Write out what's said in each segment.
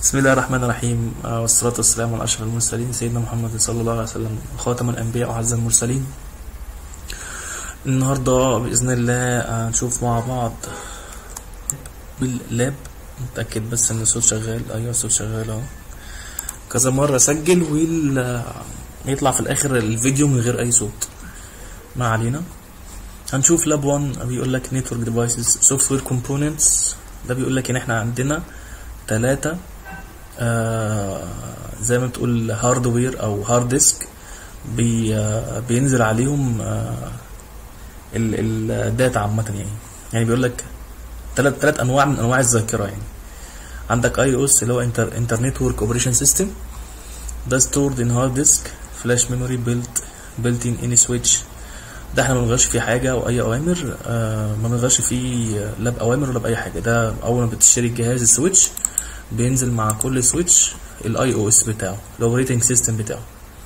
بسم الله الرحمن الرحيم آه، والصلاة والسلام على أشرف المرسلين سيدنا محمد صلى الله عليه وسلم خاتم الأنبياء وأعز المرسلين النهاردة بإذن الله هنشوف مع بعض باللاب متأكد بس إن الصوت شغال أيوة الصوت شغال أهو كذا مرة أسجل ويل يطلع في الآخر الفيديو من غير أي صوت ما علينا هنشوف لاب 1 بيقول لك نتورك ديفايسز سوفت وير كومبوننتس ده بيقول لك ان احنا عندنا ثلاثة آه زي ما بتقول هاردوير او هارد ديسك بي آه بينزل عليهم آه ال- الداتا عامة يعني يعني بيقول لك ثلاث ثلاث انواع من انواع الذاكرة يعني عندك اي او اس اللي هو انتر انترنت ورك اوبريشن سيستم ده ستورد ان هارد ديسك فلاش ميموري بيلت بيلت ان اني سويتش ده احنا ما بنغيرش فيه حاجه او اي اوامر آه ما بنغيرش فيه لا باوامر ولا باي حاجه ده اول ما بتشتري الجهاز السويتش بينزل مع كل سويتش الاي او اس بتاعه الاوبريتنج سيستم بتاعه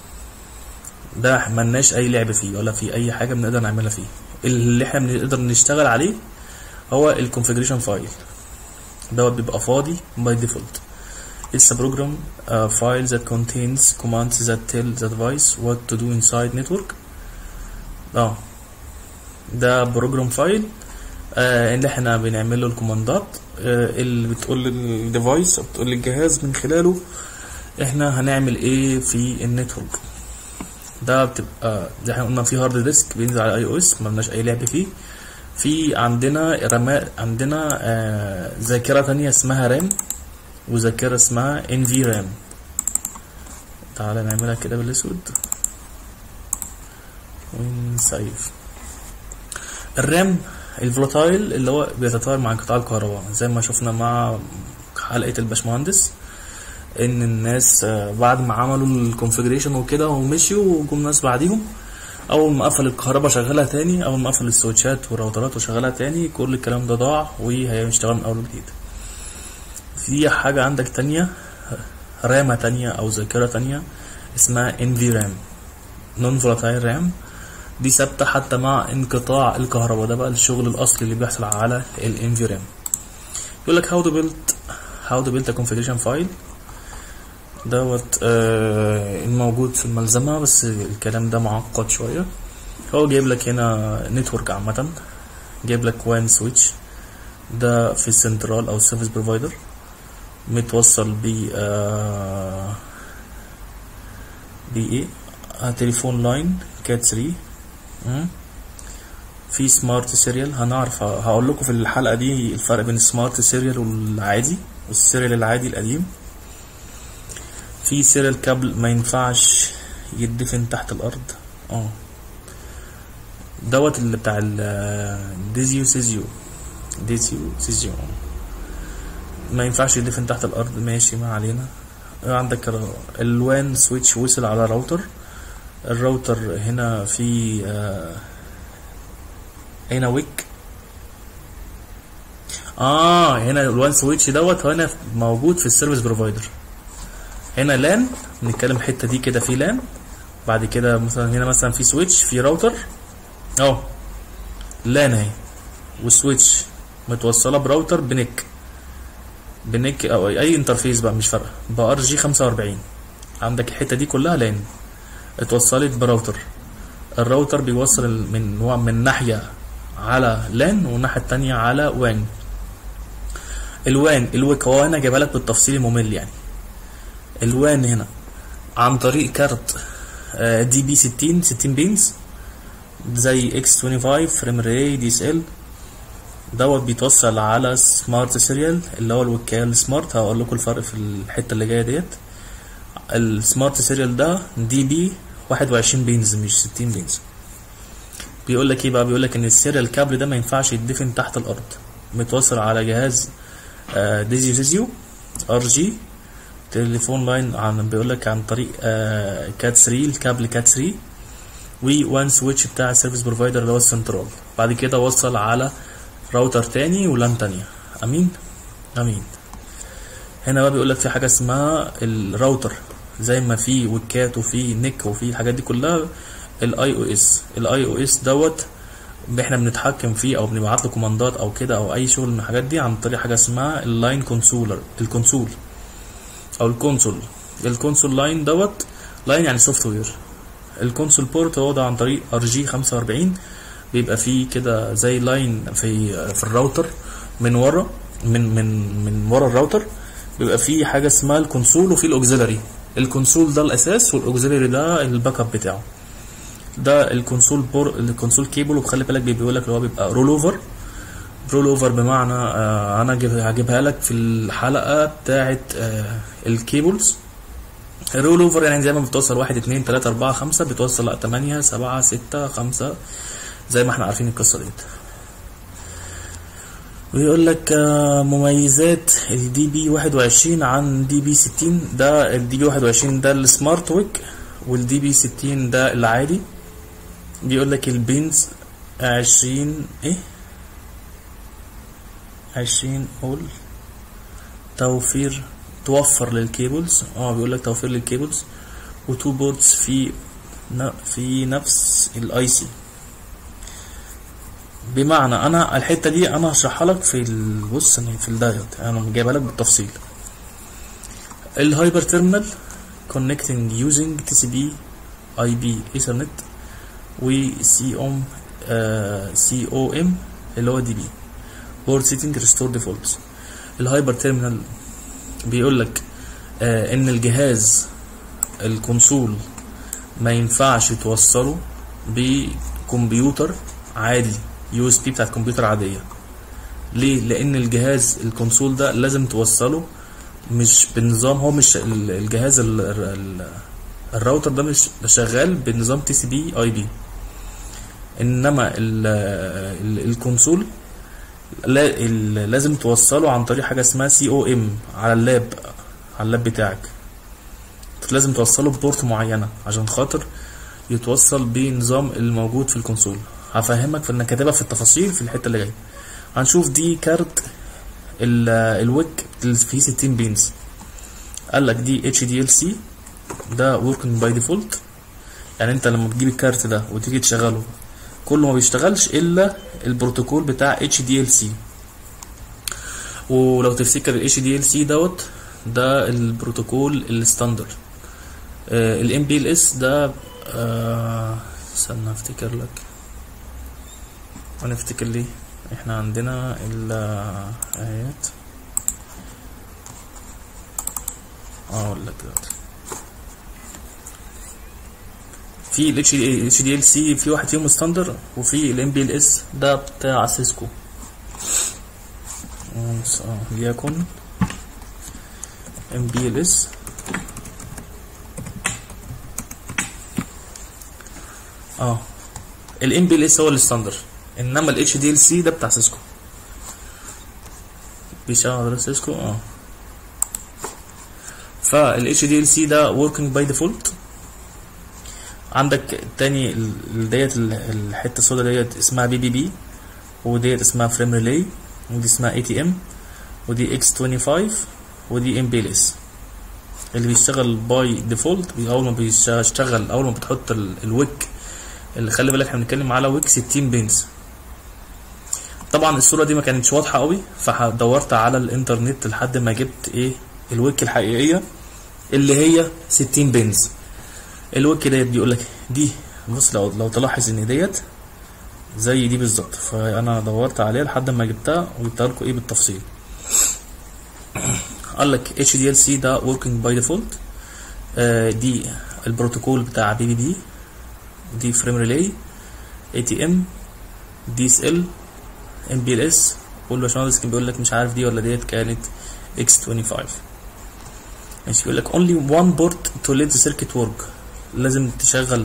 ده ملناش اي لعب فيه ولا في اي حاجه بنقدر نعملها فيه اللي احنا بنقدر نشتغل عليه هو الكونفيجريشن فايل دوت بيبقى فاضي باي ديفولت It's a program uh, file that contains commands that tell the device what to do inside network اه ده بروجرام فايل آه اللي احنا بنعمل له الكوماندات آه اللي بتقول للديفايس او بتقول للجهاز من خلاله احنا هنعمل ايه في النتورك ده بتبقى زي احنا قلنا في هارد ديسك بينزل على اي او اس ملناش اي لعب فيه في عندنا رما عندنا آه ذاكره تانية اسمها رام وذاكره اسمها ان في رام تعالى نعملها كده بالاسود ونسيف الرام الفولاتايل اللي هو بيتطاير مع انقطاع الكهرباء زي ما شفنا مع حلقة الباشمهندس ان الناس آه، بعد ما عملوا الكونفيجريشن وكده ومشيوا وجم ناس بعديهم اول ما قفل الكهرباء شغلها تاني اول ما قفل السويتشات والراوترات وشغلها تاني كل الكلام ده ضاع وهيشتغل من اول وجديد في حاجة عندك تانية رامة تانية او ذاكرة تانية اسمها انفي رام نون فولاتايل رام دي ثابته حتى مع انقطاع الكهرباء ده بقى الشغل الاصلي اللي بيحصل على الانفي رام يقول لك هاو تو بيلد هاو تو بيلد كونفيجريشن فايل دوت آه الموجود في الملزمه بس الكلام ده معقد شويه هو جايب لك هنا نتورك عامه جايب لك وان سويتش ده في السنترال او السيرفيس بروفايدر متوصل ب آه بايه آه تليفون لاين كات 3 مم. في سمارت سيريال هنعرف هقول لكم في الحلقه دي الفرق بين السمارت سيريال والعادي والسيريال العادي القديم في سيريال كابل ما ينفعش يدفن تحت الارض اه دوت اللي بتاع الديزيو سيزيو ديزيو سيزيو ما ينفعش يدفن تحت الارض ماشي ما علينا عندك الوان سويتش وصل على راوتر الراوتر هنا في آه هنا ويك اه هنا الوان سويتش دوت هنا موجود في السيرفيس بروفايدر هنا لان بنتكلم الحته دي كده في لان بعد كده مثلا هنا مثلا في سويتش في راوتر اهو لان اهي والسويتش متوصله براوتر بنك بنك او اي انترفيس بقى مش فارقه بار جي 45 عندك الحته دي كلها لان اتوصلت براوتر الراوتر بيوصل من هو من ناحيه على لان والناحيه التانية على وان الوان الويك هو انا جايبها لك بالتفصيل الممل يعني الوان هنا عن طريق كارت دي بي 60 60 بينز زي اكس 25 فريم ري دي اس ال دوت بيتوصل على سمارت سيريال اللي هو الوكاله السمارت هقول لكم الفرق في الحته اللي جايه ديت السمارت سيريال ده دي بي 21 بينز مش 60 بينز بيقول لك ايه بقى بيقول لك ان السيريال كابل ده ما ينفعش يدفن تحت الارض متوصل على جهاز آه ديزيو ديزيو ار جي تليفون لاين عن بيقول لك عن طريق آه كات 3 الكابل كات 3 وان سويتش بتاع السيرفيس بروفايدر اللي هو السنترال بعد كده وصل على راوتر تاني ولان تانية امين امين هنا بقى بيقول لك في حاجه اسمها الراوتر زي ما في ويكات وفي نيك وفي الحاجات دي كلها الاي او اس الاي او اس دوت احنا بنتحكم فيه او بنبعت له كوماندات او كده او اي شغل من الحاجات دي عن طريق حاجه اسمها اللاين كونسولر الكونسول او الكونسول الكونسول لاين دوت لاين يعني سوفت وير الكونسول بورت هو ده عن طريق ار جي 45 بيبقى فيه كده زي لاين في في الراوتر من ورا من من من ورا الراوتر بيبقى فيه حاجه اسمها الكونسول وفي الاوكسيلري الكونسول ده الاساس والاوكسيلري ده الباك اب بتاعه ده الكونسول بور الكونسول كيبل وخلي بالك بيقول لك اللي هو بيبقى رول اوفر رول اوفر بمعنى آه انا هجيب- هجيبها لك في الحلقه بتاعه آه الكيبلز الرول اوفر يعني زي ما بتوصل واحد اتنين تلاتة اربعة خمسة بتوصل لا تمانية سبعة ستة خمسة زي ما احنا عارفين القصة ديت ويقول لك آه، مميزات الدي بي 21 عن دي بي 60 ده الدي بي 21 ده السمارت ويك والدي بي 60 ده العادي بيقول لك البينز 20 ايه 20 اول توفير توفر للكيبلز اه بيقول لك توفير للكيبلز وتو بوردز في ن- في نفس الاي سي بمعنى انا الحته دي انا هشرحها لك في ال- بص أنا في الدايود انا جايبها لك بالتفصيل الهايبر تيرمينال connecting using TCP IP Ethernet و COM آه COM اللي هو دي بي بورد سيتنج ريستور ديفولتس الهايبر تيرمينال بيقول لك آه ان الجهاز الكونسول ما ينفعش توصله بكمبيوتر عادي يو اس بي بتاعت كمبيوتر عاديه ليه لان الجهاز الكونسول ده لازم توصله مش بنظام هو مش ال- الجهاز ال ال الراوتر ده مش شغال بنظام تي سي بي اي بي انما ال ال الكونسول لا ال- لازم توصله عن طريق حاجه اسمها سي او ام على اللاب على اللاب بتاعك لازم توصله ببورت معينه عشان خاطر يتوصل بنظام الموجود في الكونسول هفهمك في انك كاتبها في التفاصيل في الحته اللي جايه هنشوف دي كارت ال- الويك اللي فيه 60 بينز قال لك دي اتش دي ال سي ده working باي ديفولت يعني انت لما بتجيب الكارت ده وتيجي تشغله كله ما بيشتغلش الا البروتوكول بتاع اتش دي ال سي ولو تفتكر الاتش دي ال سي دوت ده البروتوكول الستاندر الام بي ال اس ده آه، استنى افتكر لك هنفتكر ليه احنا عندنا الايات اه اقول لك دلوقتي في ال اتش دي ال سي في واحد فيهم ستاندر وفي الام بي ال اس ده بتاع سيسكو اه ليكن ام بي ال اس اه الام بي ال اس هو الستاندر انما الاتش دي ال سي ده بتاع سيسكو بيشتغل على سيسكو اه فالاتش دي ال سي ده working باي ديفولت عندك تاني ال- ال- ديت ال- الحته السوداء ديت اسمها بي بي بي وديت اسمها فريم ريلي ودي اسمها اي تي ام ودي اكس 25 ودي ام بي ال اس اللي بيشتغل باي ديفولت اول ما بيشتغل اول ما بتحط ال- الويك اللي خلي بالك احنا بنتكلم على ويك 60 بنز طبعا الصوره دي ما كانتش واضحه قوي فدورت على الانترنت لحد ما جبت ايه الويك الحقيقيه اللي هي 60 بنز الويك ديت بيقول لك دي بص لو لو تلاحظ ان ديت زي دي بالظبط فانا دورت عليها لحد ما جبتها وجبتها لكم ايه بالتفصيل قال لك اتش دي ال سي ده working باي ديفولت دي البروتوكول بتاع بي بي بي دي فريم ريلي اي تي ام دي اس ال ام بي ال اس والباشمهندس كان بيقول لك مش عارف دي ولا ديت كانت اكس 25 ماشي بيقول لك only one port to let the circuit work لازم تشغل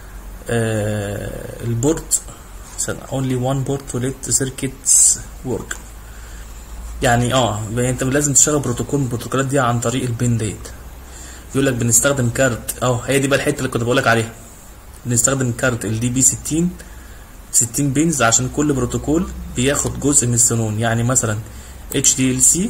آه البورد استنى، only one port to let the circuits work يعني اه يعني انت لازم تشغل بروتوكول من البروتوكولات دي عن طريق البين ديت يقول لك بنستخدم كارت اه هي دي بقى الحته اللي كنت بقول لك عليها بنستخدم كارت الدي بي 60 60 بينز عشان كل بروتوكول بياخد جزء من السنون يعني مثلا اتش دي ال سي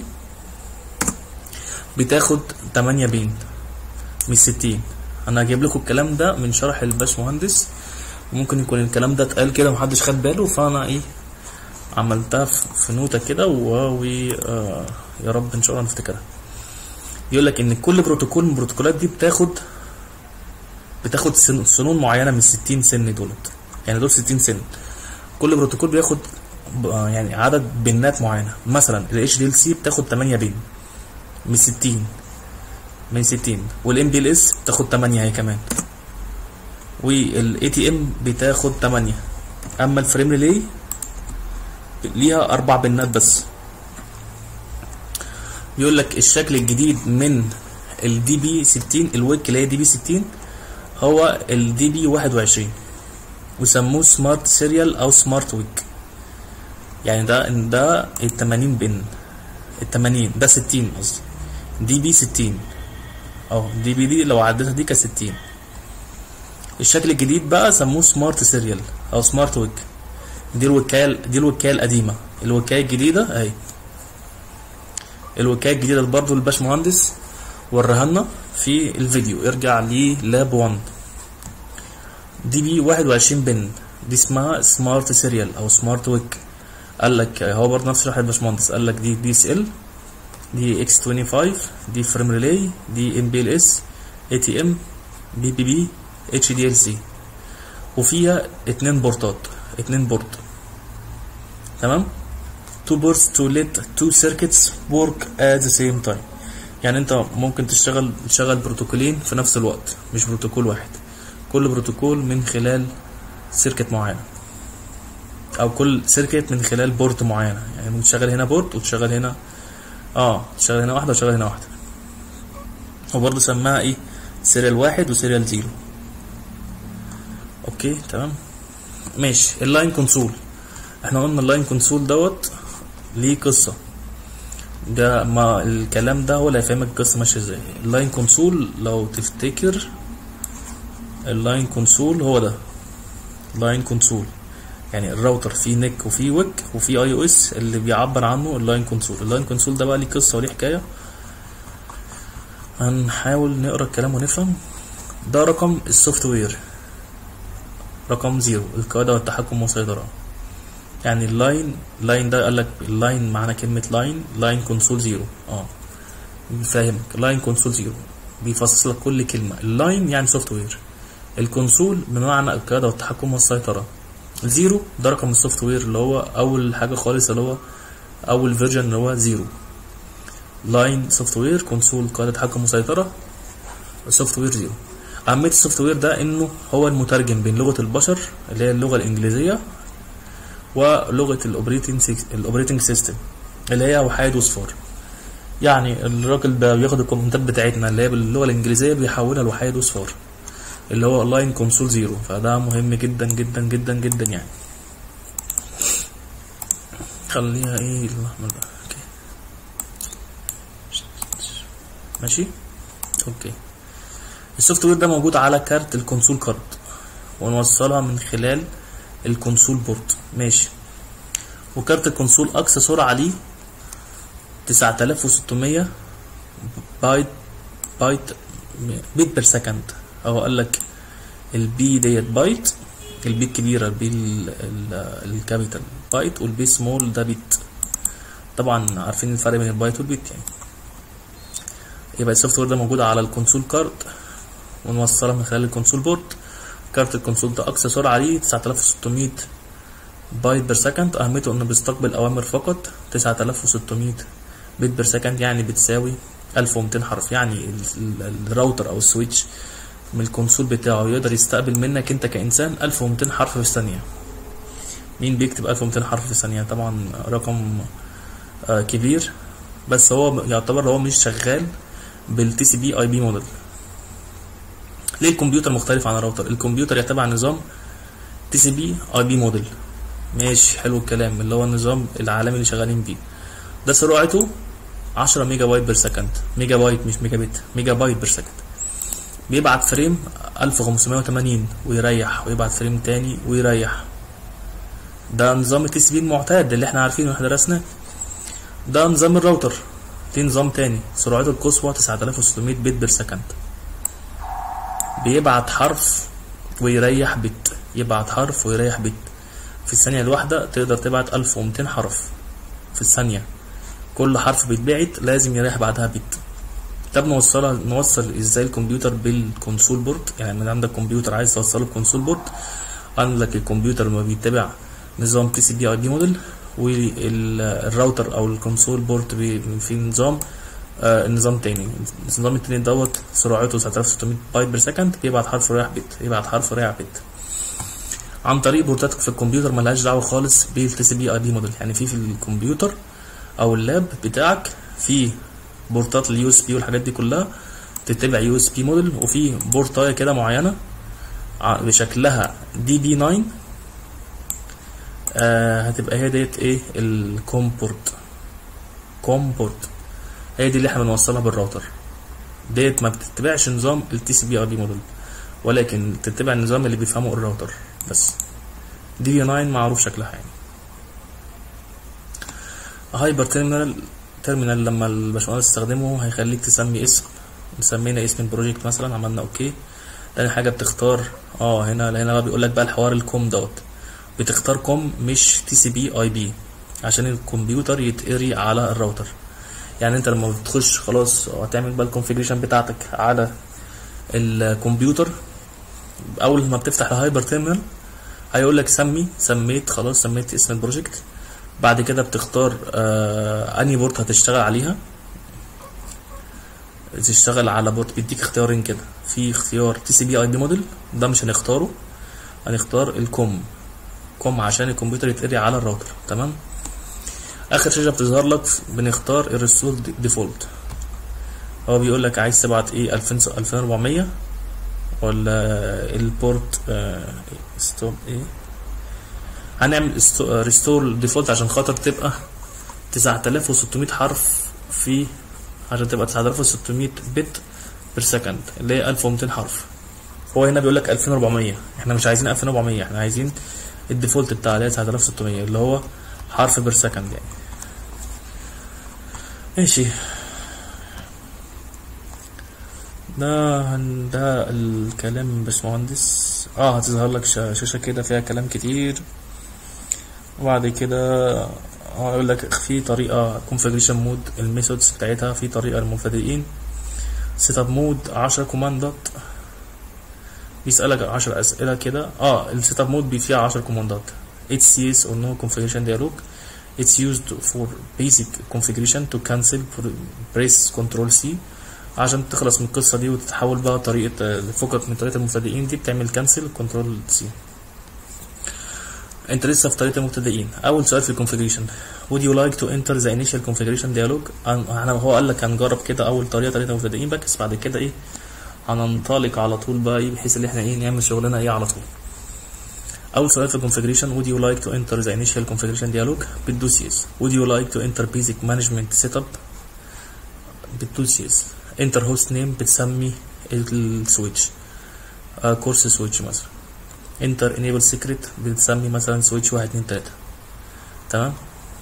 بتاخد 8 بين مش 60 انا هجيب لكم الكلام ده من شرح الباشمهندس وممكن يكون الكلام ده اتقال كده ومحدش خد باله فانا ايه عملتها في في نوتة كده و و- آه يا رب ان شاء الله نفتكرها يقول لك ان كل بروتوكول من البروتوكولات دي بتاخد بتاخد سن- سنون معينه من 60 سن دولت يعني دول 60 سن كل بروتوكول بياخد ب- يعني عدد بنات معينه مثلا ال HDLC بتاخد 8 بن من 60 من 60 والام بي ال اس بتاخد 8 هي كمان والاي تي ام بتاخد 8 اما الفريم ريلي ليها اربع بنات بس بيقول لك الشكل الجديد من الدي بي 60 الويك اللي هي دي بي 60 هو الدي بي 21 وسموه سمارت سيريال او سمارت ويك يعني ده ده ال 80 بن ال 80 ده 60 قصدي دي بي 60 اه دي بي دي لو عديتها دي كانت 60 الشكل الجديد بقى سموه سمارت سيريال او سمارت ويك دي الوكايه دي الوكايه القديمه الوكايه الجديده اهي الوكايه الجديده برضو الباشمهندس وريها لنا في الفيديو ارجع للاب 1 دي بي 21 بن دي اسمها سمارت سيريال او سمارت ويك قال لك هو برضه نفس شرح الباشمهندس قال لك دي دي اس ال دي اكس 25 دي فريم ريلي دي ام بي ال اس اي تي ام بي بي بي اتش دي ال سي وفيها اتنين بورتات اتنين بورت تمام two ports to let two circuits work at the same time يعني انت ممكن تشتغل تشغل بروتوكولين في نفس الوقت مش بروتوكول واحد كل بروتوكول من خلال سيركت معينه او كل سيركت من خلال بورت معينه يعني ممكن تشغل هنا بورت وتشغل هنا اه تشغل هنا واحده وتشغل هنا واحده وبرضه سماها ايه سيريال واحد وسيريال زيرو اوكي تمام ماشي اللاين كونسول احنا قلنا اللاين كونسول دوت ليه قصه ده ما الكلام ده هو اللي هيفهمك القصه ماشيه ازاي اللاين كونسول لو تفتكر اللاين كونسول هو ده لاين كونسول يعني الراوتر فيه نك وفيه ويك وفيه اي او اس اللي بيعبر عنه اللاين كونسول اللاين كونسول ده بقى ليه قصه وليه حكايه هنحاول نقرا الكلام ونفهم ده رقم السوفت وير رقم زيرو القاعده والتحكم والسيطره يعني اللاين لاين ده قال لك اللاين معنى كلمه لاين لاين كونسول زيرو اه بيفهمك لاين كونسول زيرو بيفصل لك كل كلمه اللاين يعني سوفت وير الكونسول بمعنى القياده والتحكم والسيطره زيرو ده رقم السوفت وير اللي هو اول حاجه خالص اللي هو اول فيرجن اللي هو زيرو لاين سوفت وير كونسول قاعده تحكم وسيطره سوفت وير زيرو اهميه السوفت وير ده انه هو المترجم بين لغه البشر اللي هي اللغه الانجليزيه ولغه الاوبريتنج الاوبريتنج سيستم اللي هي وحيد وصفار يعني الراجل ده بياخد الكومنتات بتاعتنا اللي هي باللغه الانجليزيه بيحولها لوحيد وصفار اللي هو لاين كونسول زيرو فده مهم جدا جدا جدا جدا يعني خليها ايه الاحمر ده اوكي ماشي اوكي السوفت وير ده موجود على كارت الكونسول كارد ونوصلها من خلال الكونسول بورت ماشي وكارت الكونسول اقصى سرعه ليه 9600 بايت بايت بيت بير سكند هو قال لك البي ديت بايت البي الكبيره البي ال- ال- الكابيتال بايت والبي سمول ده بيت طبعا عارفين الفرق بين البايت والبيت يعني يبقى السوفت وير ده موجود على الكونسول كارد ونوصلها من خلال الكونسول بورت كارت الكونسول ده اقصى سرعه ليه 9600 بايت بير سكند اهميته انه بيستقبل اوامر فقط 9600 بيت بير سكند يعني بتساوي 1200 حرف يعني ال- ال- الراوتر او السويتش من الكونسول بتاعه يقدر يستقبل منك انت كانسان 1200 حرف في الثانيه مين بيكتب 1200 حرف في الثانيه طبعا رقم آه كبير بس هو يعتبر هو مش شغال بالتي سي بي اي بي موديل ليه الكمبيوتر مختلف عن الراوتر الكمبيوتر يتبع نظام تي سي بي اي بي موديل ماشي حلو الكلام اللي هو النظام العالمي اللي شغالين بيه ده سرعته 10 ميجا بايت بير سكند ميجا بايت مش ميجا بت ميجا بايت بير سكند بيبعت فريم 1580 ويريح ويبعت فريم تاني ويريح ده نظام التي سي بي المعتاد اللي احنا عارفينه واحنا درسناه ده نظام الراوتر في نظام تاني سرعته القصوى 9600 بت بير سكند بيبعت حرف ويريح بت يبعت حرف ويريح بت في الثانية الواحدة تقدر تبعت 1200 حرف في الثانية كل حرف بيتبعت لازم يريح بعدها بت طب نوصلها نوصل ازاي الكمبيوتر بالكونسول بورد يعني من عندك كمبيوتر عايز توصله بكونسول بورد عندك الكمبيوتر لما بيتبع نظام تي سي بي اي بي موديل والراوتر او الكونسول بورد بي- في نظام آه النظام تاني النظام التاني دوت سرعته 9600 بايت بير سكند بيبعت حرف رايح بت يبعت حرف رايح بت عن طريق بورتات في الكمبيوتر ملهاش دعوه خالص بالتي سي بي اي بي موديل يعني في في الكمبيوتر او اللاب بتاعك في بورتات اليو اس بي والحاجات دي كلها تتبع يو اس بي موديل وفي بورتايه كده معينه ع- بشكلها دي بي 9 آه هتبقى هي ديت ايه الكومبورت كومبورت هي دي اللي احنا بنوصلها بالراوتر ديت ما بتتبعش نظام التي سي بي ار بي موديل ولكن تتبع النظام اللي بيفهمه الراوتر بس دي بي 9 معروف شكلها يعني هايبر تيرمينال تيرمينال لما الباشمهندس تستخدمه هيخليك تسمي اسم سمينا اسم البروجكت مثلا عملنا اوكي تاني حاجه بتختار اه هنا هنا بقى بيقول لك بقى الحوار الكوم دوت بتختار كوم مش تي سي بي اي بي عشان الكمبيوتر يتقري على الراوتر يعني انت لما بتخش خلاص هتعمل بقى الكونفيجريشن بتاعتك على الكمبيوتر اول ما بتفتح الهايبر تيرمينال هيقول لك سمي سميت خلاص سميت اسم البروجكت بعد كده بتختار آه انهي بورت هتشتغل عليها تشتغل على بورت بيديك اختيارين كده في اختيار تي سي بي اي بي موديل ده مش هنختاره هنختار الكوم كوم عشان الكمبيوتر يتقري على الراوتر تمام اخر شاشه بتظهر لك بنختار الريستور ديفولت هو بيقول لك عايز تبعت ايه 2000 2400 ولا البورت آه ستوب ايه هنعمل ريستور ديفولت عشان خاطر تبقى 9600 حرف في عشان تبقى 9600 بت بير سكند اللي هي 1200 حرف هو هنا بيقول لك 2400 احنا مش عايزين 2400 احنا عايزين الديفولت بتاع اللي هي 9600 اللي هو حرف بير سكند يعني ماشي ده ده الكلام باشمهندس اه هتظهر لك شا- شاشة كده فيها كلام كتير وبعد كده اه يقول لك في طريقة configuration مود الميثودز بتاعتها في طريقة للمبتدئين سيت اب مود 10 كوماندات بيسألك 10 أسئلة كده اه السيت اب مود فيها 10 كوماندات HCS or no configuration dialog It's used for basic configuration to cancel press control C عشان تخلص من القصة دي وتتحول بقى طريقة فكك من طريقة المبتدئين دي بتعمل كانسل كنترول سي انت لسه في طريقة المبتدئين اول سؤال في الكونفيجريشن would you like to enter the initial configuration dialog أن- احنا هو قال لك هنجرب كده اول طريقة طريقة المبتدئين بس بعد كده ايه هننطلق على طول بقى ايه بحيث ان احنا ايه نعمل شغلنا ايه على طول اول سؤال في الكونفيجريشن would you like to enter the initial configuration dialog بتدوس yes would you like to enter basic management setup بتدوس yes enter host name بتسمي السويتش كورس سويتش مثلا enter enable secret بتسمي مثلا سويتش واحد اتنين تلاتة تمام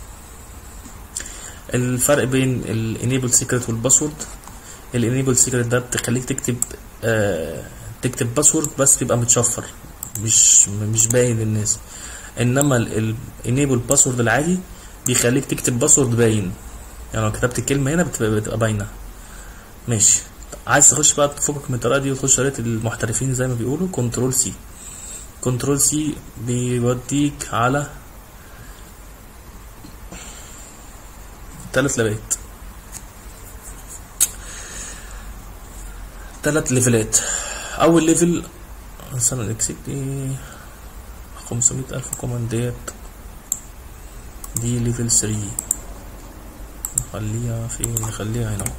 الفرق بين ال enable secret والباسورد ال enable secret ده بتخليك تكتب آه تكتب باسورد بس بيبقى متشفر مش مش باين للناس انما ال enable باسورد العادي بيخليك تكتب باسورد باين يعني لو كتبت الكلمة هنا بتبقى, بتبقى باينة ماشي عايز تخش بقى تفكك من الطريقة دي وتخش طريقة المحترفين زي ما بيقولوا كنترول سي كنترول سي بيوديك على تلات ليفلات تلات ليفلات اول ليفل مثلا اكسب دي خمسمية الف كوماندات دي ليفل 3 نخليها فين نخليها هنا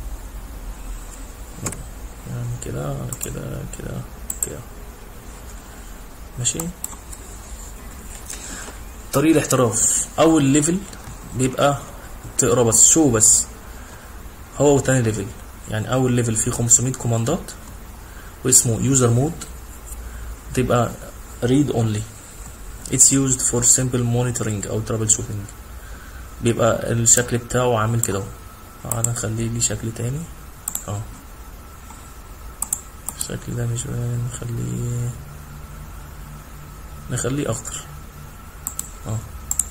يعني كده كده كده كده ماشي طريق الاحتراف اول ليفل بيبقى تقرا بس شو بس هو تاني ليفل يعني اول ليفل فيه 500 كوماندات واسمه يوزر مود تبقى read only it's used for simple monitoring او trouble shooting بيبقى الشكل بتاعه عامل كده اهو تعالى نخليه ليه شكل تاني اه الشكل ده مش باين نخليه نخليه اخضر اه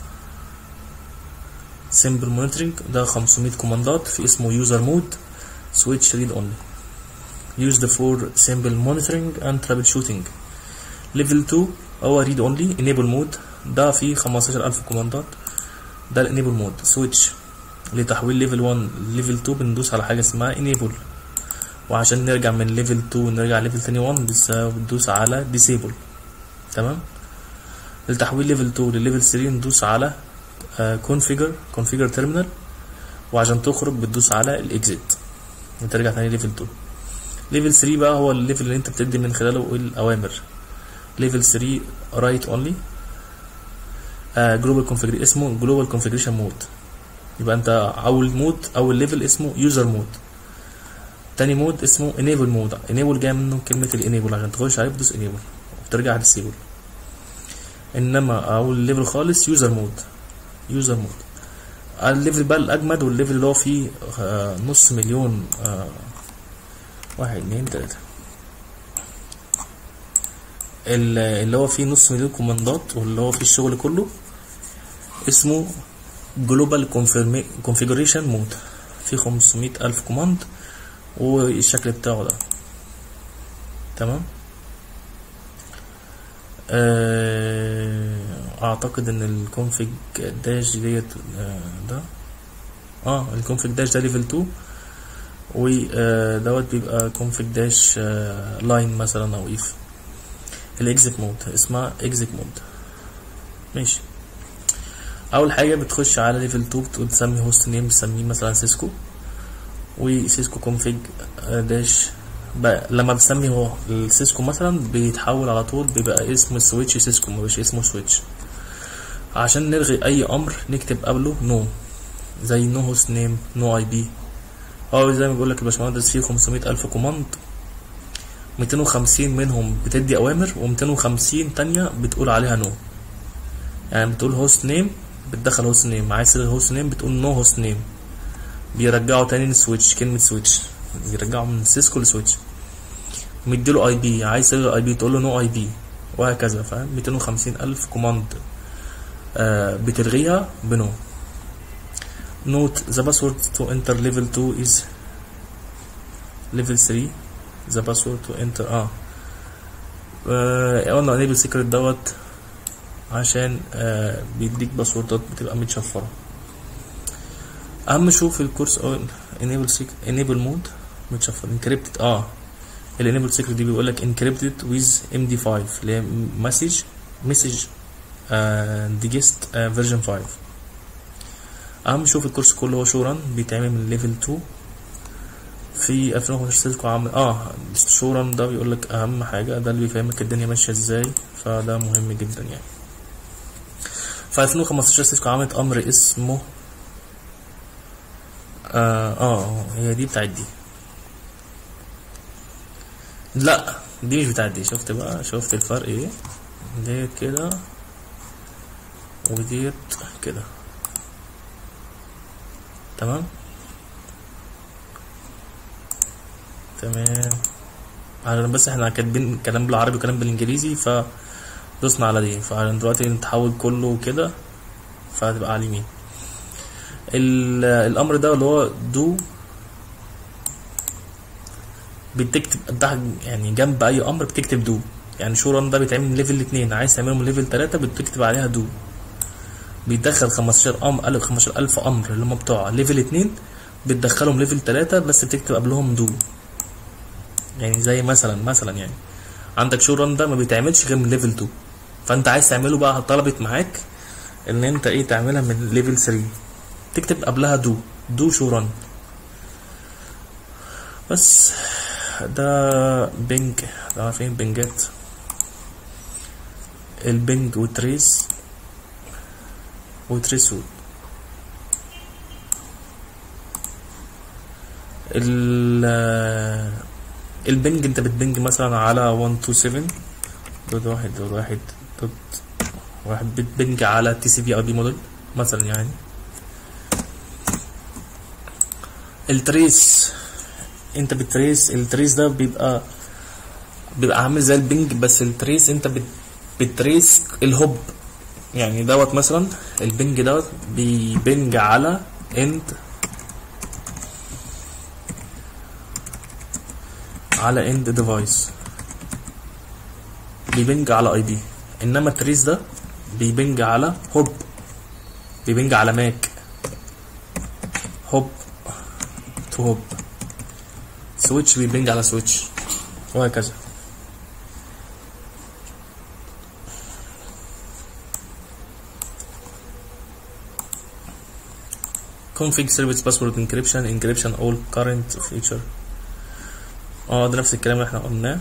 سيمبل مونيتورنج ده 500 كوماندات في اسمه يوزر مود switch read only used for simple monitoring and troubleshooting level 2 هو read only enable mode ده فيه 15000 كوماندات ده الانيبل مود سويتش لتحويل ليفل 1 ليفل 2 بندوس على حاجه اسمها enable وعشان نرجع من ليفل 2 نرجع ليفل تاني 1 بندوس على disable تمام لتحويل ليفل 2 لليفل 3 ندوس على configure configure terminal وعشان تخرج بتدوس على الاكزيت وترجع تاني ليفل 2 ليفل 3 بقى هو الليفل اللي انت بتدي من خلاله الاوامر ليفل 3 رايت اونلي جلوبال كونفيجريشن اسمه جلوبال كونفيجريشن مود يبقى انت اول مود اول ليفل اسمه يوزر مود تاني مود اسمه انيبل مود انيبل جاي منه كلمه الانيبل عشان تخش عليه بتدوس انيبل وترجع ديسيبل انما اول ليفل خالص يوزر مود يوزر مود الليفل بقى الاجمد والليفل اللي هو فيه آه نص مليون آه واحد اتنين تلاته اللي هو فيه نص مليون كوماندات واللي هو فيه الشغل كله اسمه جلوبال كونفيجريشن مود فيه 500 ألف كوماند والشكل بتاعه ده تمام اعتقد ان الكونفيج داش ديت ده اه الكونفيج داش ده ليفل 2 ودوت بيبقى كونفيج داش لاين مثلا او اف الاكزيت مود اسمها اكزيت مود ماشي اول حاجه بتخش على ليفل 2 بتقول تسمي هوست نيم بتسميه مثلا سيسكو وسيسكو كونفيج داش بقى لما بتسمي هو السيسكو مثلا بيتحول على طول بيبقى اسم سويتش سيسكو مبقاش اسمه سويتش عشان نلغي اي امر نكتب قبله نو زي نو هوست نيم نو اي بي هو زي ما بيقول لك يا باشمهندس فيه 500 الف كوماند 250 منهم بتدي اوامر و250 تانية بتقول عليها نو يعني بتقول هوست نيم بتدخل هوست نيم عايز تلغي هوست نيم بتقول نو هوست نيم بيرجعوا تاني للسويتش كلمة سويتش بيرجعوا من سيسكو لسويتش مديله اي بي عايز تلغي اي بي تقول له نو اي بي وهكذا فاهم 250 الف كوماند آه بتلغيها بنو نوت ذا باسورد تو انتر ليفل 2 از ليفل 3 ذا باسورد تو انتر اه قلنا انيبل سيكريت دوت عشان آه بيديك باسوردات بتبقى متشفره اهم شوف الكورس او انيبل سيك انيبل مود متشفر انكريبتد اه الانيبل سيكريت دي بيقول لك انكريبتد ويز ام دي 5 اللي هي مسج مسج ديجست فيرجن 5 اهم شوف الكورس كله هو شو ران بيتعمل من ليفل 2 في 2015 سيسكو عامل اه شو ران ده بيقول لك اهم حاجه ده اللي بيفهمك الدنيا ماشيه ازاي فده مهم جدا يعني في 2015 سيسكو عملت امر اسمه اه, آه هي دي بتاعت دي لا دي مش بتاعت دي شفت بقى شفت الفرق ايه ديت كده وديت كده تمام تمام عشان بس احنا كاتبين كلام بالعربي وكلام بالانجليزي فدوسنا على دي فعشان دلوقتي نتحول كله كده فهتبقى على اليمين الامر ده اللي هو دو بتكتب ده يعني جنب اي امر بتكتب دو يعني شو ران ده بيتعمل من ليفل 2 عايز تعمله من ليفل 3 بتكتب عليها دو بيدخل 15 امر قال 15000 امر اللي هم بتوع ليفل 2 بتدخلهم ليفل 3 بس بتكتب قبلهم دو يعني زي مثلا مثلا يعني عندك شو ران ده ما بيتعملش غير من ليفل 2 فانت عايز تعمله بقى طلبت معاك ان انت ايه تعملها من ليفل 3 تكتب قبلها دو دو شو ران بس ده بنج ده عارفين بنجات البنج وتريس وتريس وود البنج انت بتبنج مثلا على 127 دوت واحد دوت واحد دوت واحد بتبنج على تي سي بي اي بي موديل مثلا يعني التريس انت بتريس التريس ده بيبقى بيبقى عامل زي البنج بس التريس انت بت بتريس الهوب يعني دوت مثلا البنج دوت بيبنج على اند على اند ديفايس بيبنج على اي بي انما التريس ده بيبنج على هوب بيبنج على ماك هوب تو هوب سويتش بيبنج على سويتش وهكذا config service password encryption encryption all current feature اه ده نفس الكلام اللي احنا قلناه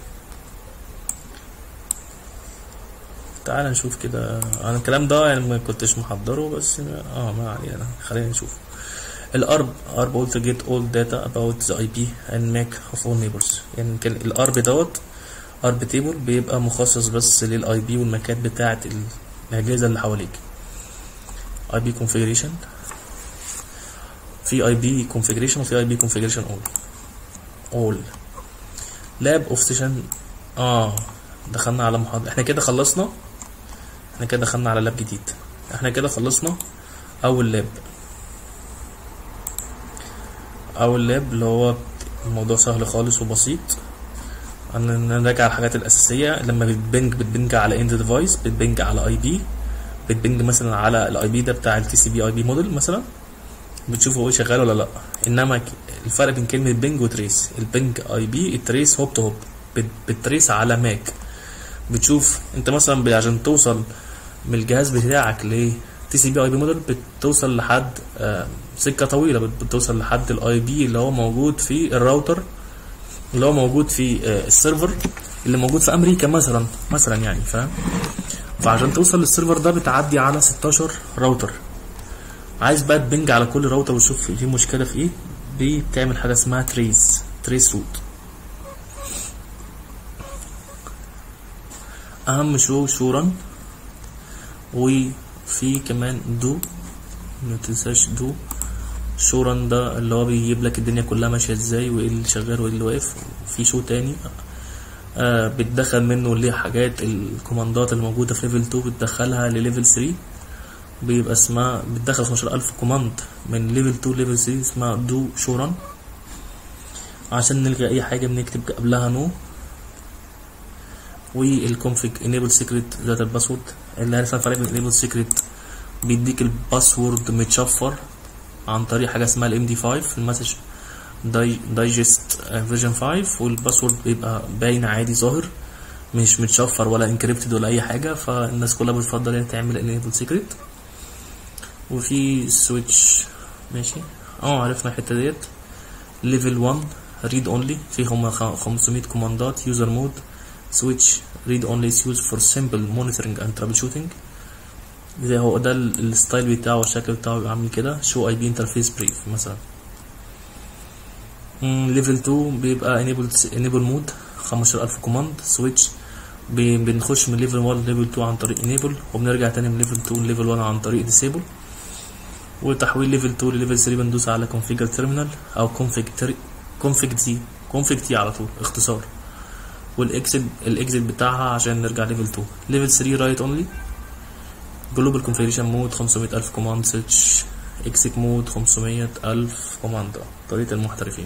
تعال نشوف كده انا الكلام ده يعني ما كنتش محضره بس اه ما علينا خلينا نشوف الارب ارب قلت get all data about the IP and make of all neighbors يعني كان الارب دوت ارب تيبل بيبقى مخصص بس للاي بي والمكات بتاعه الاجهزه اللي حواليك اي بي configuration في اي بي configuration وفي اي بي configuration all all لاب اوف سيشن اه دخلنا على محاضرة احنا كده خلصنا احنا كده دخلنا على لاب جديد احنا كده خلصنا اول لاب اول لاب اللي هو الموضوع سهل خالص وبسيط نراجع على الحاجات الاساسيه لما بتبنج بتبنج على اند ديفايس بتبنج على اي بي بتبنج مثلا على الاي بي ده بتاع التي سي بي اي بي موديل مثلا بتشوف هو شغال ولا لا انما الفرق بين كلمه بنج وتريس البنج اي بي التريس هوب تو هوب بتريس على ماك بتشوف انت مثلا عشان توصل من الجهاز بتاعك ل تي سي بي اي بي موديل بتوصل لحد آه سكه طويله بتوصل لحد الاي بي اللي هو موجود في الراوتر اللي هو موجود في آه السيرفر اللي موجود في امريكا مثلا مثلا يعني فاهم فعشان توصل للسيرفر ده بتعدي على 16 راوتر عايز بقى تبنج على كل راوتر وتشوف في مشكله في ايه بتعمل حاجه اسمها تريس تريس روت اهم شو شورا وفي كمان دو ما تنساش دو شورا ده اللي هو بيجيب لك الدنيا كلها ماشيه ازاي وايه اللي شغال وايه اللي واقف في شو تاني آه بتدخل منه اللي حاجات الكوماندات الموجوده في ليفل 2 بتدخلها لليفل 3 بيبقى اسمها بتدخل 15000 كوماند من ليفل 2 ليفل 3 اسمها دو شورا عشان نلغي اي حاجه بنكتب قبلها نو والكونفيج انيبل سيكريت ذات الباسورد اللي عارف الفرق بين انيبل سيكريت بيديك الباسورد متشفر عن طريق حاجه اسمها الام دي 5 المسج داي دايجست فيرجن 5 والباسورد بيبقى باين عادي ظاهر مش متشفر ولا انكريبتد ولا اي حاجه فالناس كلها بتفضل هي تعمل انيبل سيكريت وفي سويتش ماشي اه عرفنا الحته ديت ليفل 1 ريد اونلي في هم 500 كوماندات يوزر مود سويتش read only is used for simple monitoring and troubleshooting زي هو ده الستايل بتاعه والشكل بتاعه بيبقى عامل كده شو اي بي انترفيس بريف مثلا ليفل 2 بيبقى enable enable مود 15000 كوماند سويتش بنخش من ليفل 1 ليفل 2 عن طريق enable وبنرجع تاني من ليفل 2 ليفل 1 عن طريق disable وتحويل ليفل 2 لليفل 3 بندوس على configure terminal او config config t config t على طول اختصار والاكسد الاكسد بتاعها عشان نرجع ليفل 2 ليفل 3 رايت اونلي جلوبال كونفيجريشن مود 500000 كوماند سيتش اكسك مود 500000 كوماند طريقة المحترفين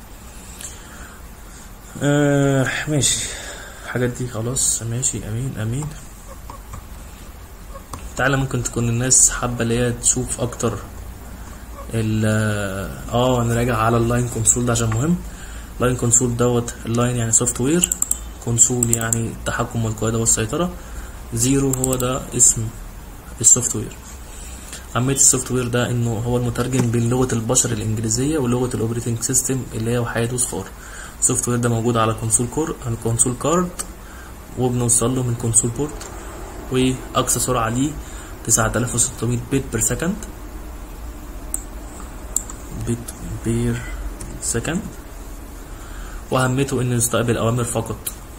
آه ماشي الحاجات دي خلاص ماشي امين امين تعالى ممكن تكون الناس حابة اللي هي تشوف اكتر ال اه نراجع على اللاين كونسول ده عشان مهم لاين كونسول دوت اللاين يعني سوفت وير كونسول يعني التحكم والقيادة والسيطرة زيرو هو ده اسم السوفت وير أهمية السوفت وير ده إنه هو المترجم بين لغة البشر الإنجليزية ولغة الأوبريتنج سيستم اللي هي وحيد وصفار السوفت وير ده موجود على كونسول كور على كونسول كارد وبنوصل له من كونسول بورت وأقصى سرعة ليه 9600 بت بير سكند بت بير سكند واهميته انه يستقبل اوامر فقط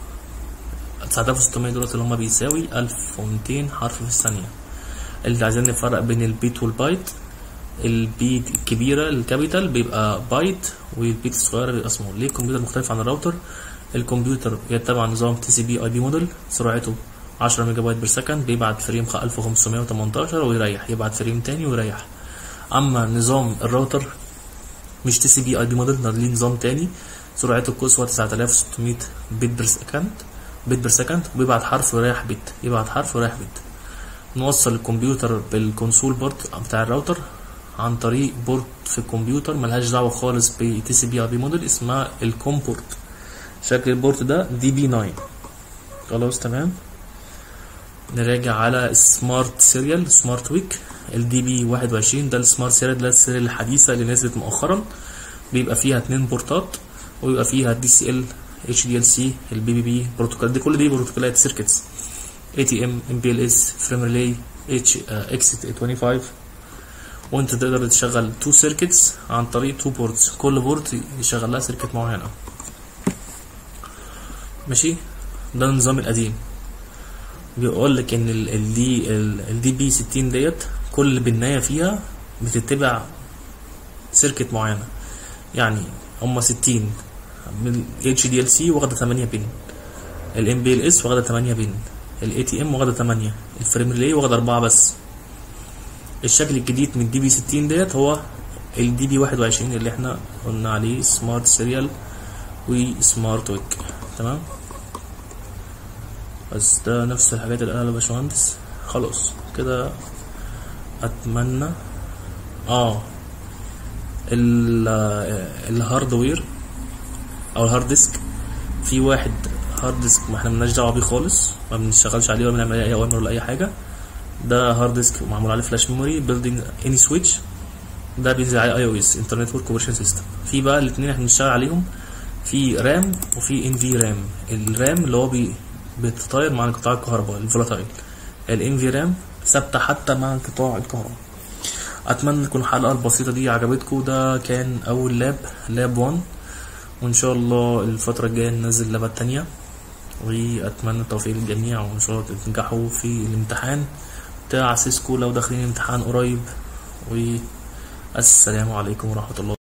9600 دولار اللي هما بيساوي 1200 حرف في الثانية اللي عايزين نفرق بين البيت والبايت البيت الكبيرة الكابيتال بيبقى بايت والبيت الصغيرة بيبقى سمول ليه الكمبيوتر مختلف عن الراوتر الكمبيوتر يتبع نظام تي سي بي اي بي موديل سرعته 10 ميجا بايت بير سكند بيبعت فريم 1518 ويريح يبعت فريم تاني ويريح اما نظام الراوتر مش تي سي بي اي بي موديل ليه نظام تاني سرعته القصوى 9600 بت بير سكند بت بير سكند وبيبعت حرف ويريح بت يبعت حرف ويريح بت نوصل الكمبيوتر بالكونسول بورت بتاع الراوتر عن طريق بورت في الكمبيوتر ملهاش دعوه خالص ب تي سي بي اي بي موديل اسمها الكوم بورت شكل البورت ده دي بي 9 خلاص تمام نراجع على سمارت سيريال سمارت ويك الدي بي 21 ده السمارت سيريال ده السيريال الحديثه اللي نزلت مؤخرا بيبقى فيها اتنين بورتات ويبقى فيها دي سي ال اتش دي ال سي البي بي بي بروتوكول دي كل دي بروتوكولات سيركتس اي تي ام ام بي ال اس فريم ريلي اتش اكس 25 وانت تقدر تشغل تو سيركتس عن طريق تو بورتس كل بورت يشغل لها سيركت معينه ماشي ده النظام القديم بيقول لك ان الدي الدي بي 60 ديت كل بنايه فيها بتتبع سيركت معينه يعني هما 60 من اتش دي ال سي واخده 8 بن الام بي ال اس واخده 8 بن الاي تي ام واخده 8 الفريم ريلي واخده 4 بس الشكل الجديد من الدي بي 60 ديت هو الدي بي 21 اللي احنا قلنا عليه سمارت سيريال وسمارت ويك تمام بس ده نفس الحاجات اللي قالها الباشمهندس خلاص كده اتمنى اه الهاردوير او الهارد ديسك في واحد هارد ديسك ما احنا ملناش دعوه بيه خالص ما بنشتغلش عليه ولا بنعمل اي اوامر ولا اي حاجه ده هارد ديسك معمول عليه فلاش ميموري بيلدينج اني سويتش ده بينزل عليه اي او اس انترنت ورك اوبريشن سيستم في بقى الاثنين احنا بنشتغل عليهم في رام وفي ان في رام الرام اللي هو بي بتتطاير مع انقطاع الكهرباء الفولاتايل الان في رام ثابته حتى مع انقطاع الكهرباء اتمنى تكون الحلقه البسيطه دي عجبتكم ده كان اول لاب لاب 1 وان شاء الله الفتره الجايه ننزل لابات تانية واتمنى التوفيق للجميع وان شاء الله تنجحوا في الامتحان بتاع سيسكو لو داخلين امتحان قريب والسلام عليكم ورحمه الله